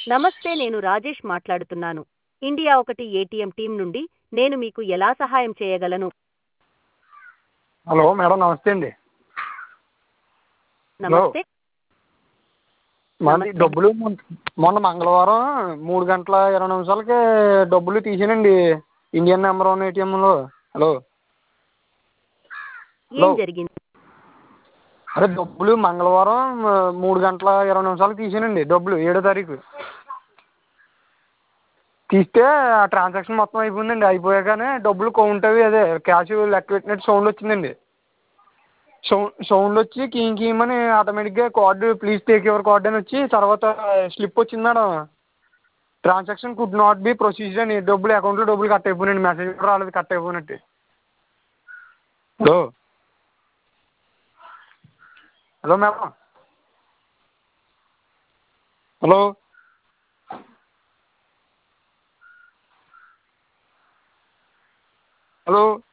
నమస్తే నేను రాజేష్ మాట్లాడుతున్నాను ఇండియా ఒకటి ఏటీఎం టీం నుండి నేను మీకు ఎలా సహాయం చేయగలను హలో మేడం నమస్తే అండి నమస్తే మాది నమస్తే. డబ్బులు మొన్న- మొన్న మంగళవారం మూడు గంటల ఇరవై నిమిషాలకి డబ్బులు తీసానండి ఇండియన్ నెంబర్ వన్ ఏటీఎంలో హలో ఏం హలో. జరిగింది అరే డబ్బులు మంగళవారం ఆ, మూడు గంటల ఇరవై నిమిషాలకు తీసానండి డబ్బులు ఏడో తారీఖు తీస్తే ఆ ట్రాన్సాక్షన్ మొత్తం అయిపోయిందండి అయిపోయాకనే డబ్బులు కౌంట్ అవి అదే క్యాష్ లెక్క పెట్టినట్టు సౌండ్ వచ్చిందండి సౌండ్ సౌండ్ వచ్చి కీమ్ కీమ్ అని ఆటోమేటిక్గా card please take your card అని వచ్చి తర్వాత స్లిప్ వచ్చింది madam transaction could not be processed అని డబ్బులు అకౌంట్లో డబ్బులు కట్ అయిపోయినాయండి మెసేజ్ కూడా రాలేదు కట్ అయిపోయినట్టు hello hello madam hello hello